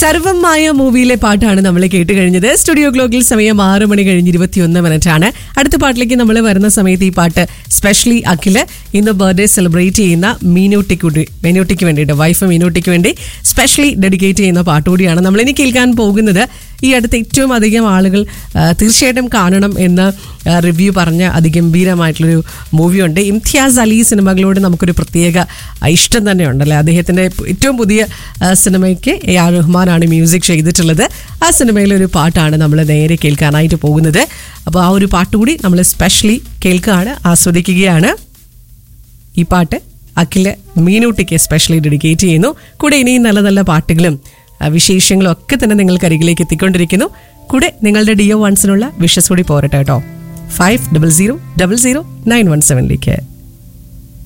സർവമായ മൂവിയിലെ പാട്ടാണ് നമ്മൾ കേട്ട് കഴിഞ്ഞത് സ്റ്റുഡിയോ ഗ്ലോക്കിൽ സമയം ആറ് മണി കഴിഞ്ഞ് ഇരുപത്തിയൊന്ന് മിനിറ്റ് ആണ് അടുത്ത പാട്ടിലേക്ക് നമ്മൾ വരുന്ന സമയത്ത് ഈ പാട്ട് സ്പെഷ്യലി അഖില് ഇന്ന് ബർത്ത്ഡേ സെലിബ്രേറ്റ് ചെയ്യുന്ന മീനൂട്ടിക്ക് വേണ്ടി- മീനൂട്ടിക്ക് വേണ്ടിയിട്ട് വൈഫ് മീനൂട്ടിക്ക് വേണ്ടി സ്പെഷ്യലി ഡെഡിക്കേറ്റ് ചെയ്യുന്ന പാട്ടുകൂടിയാണ് നമ്മൾ ഇനി കേൾക്കാൻ പോകുന്നത് ഈ അടുത്ത് ഏറ്റവും അധികം ആളുകൾ ആ, തീർച്ചയായിട്ടും കാണണം എന്ന് റിവ്യൂ പറഞ്ഞ അതിഗംഭീരമായിട്ടുള്ളൊരു മൂവിയുണ്ട് ഇംതിയാസ് അലി സിനിമകളോട് നമുക്കൊരു പ്രത്യേക ആ, ഇഷ്ടം തന്നെ ഉണ്ടല്ലേ അദ്ദേഹത്തിൻ്റെ ഏറ്റവും പുതിയ ആ, സിനിമയ്ക്ക് എ ആർ റഹ്മാനാണ് മ്യൂസിക് ചെയ്തിട്ടുള്ളത് ആ സിനിമയിലെ ഒരു പാട്ടാണ് നമ്മൾ നേരെ കേൾക്കാനായിട്ട് പോകുന്നത് അപ്പോൾ ആ ഒരു പാട്ട് കൂടി നമ്മൾ സ്പെഷ്യലി കേൾക്കുകയാണ് ആസ്വദിക്കുകയാണ് ഈ പാട്ട് അഖില് മീനൂട്ടിക്ക് സ്പെഷ്യലി ഡെഡിക്കേറ്റ് ചെയ്യുന്നു കൂടെ ഇനിയും നല്ല നല്ല പാട്ടുകളും ആ, വിശേഷങ്ങളും ഒക്കെ തന്നെ നിങ്ങൾക്ക് അരികിലേക്ക് എത്തിക്കൊണ്ടിരിക്കുന്നു കൂടെ നിങ്ങളുടെ ഡിഒ വൺസിനുള്ള വിഷസ് കൂടി പോരട്ടെ കേട്ടോ five double zero double zero nine one സെവനിലേക്ക്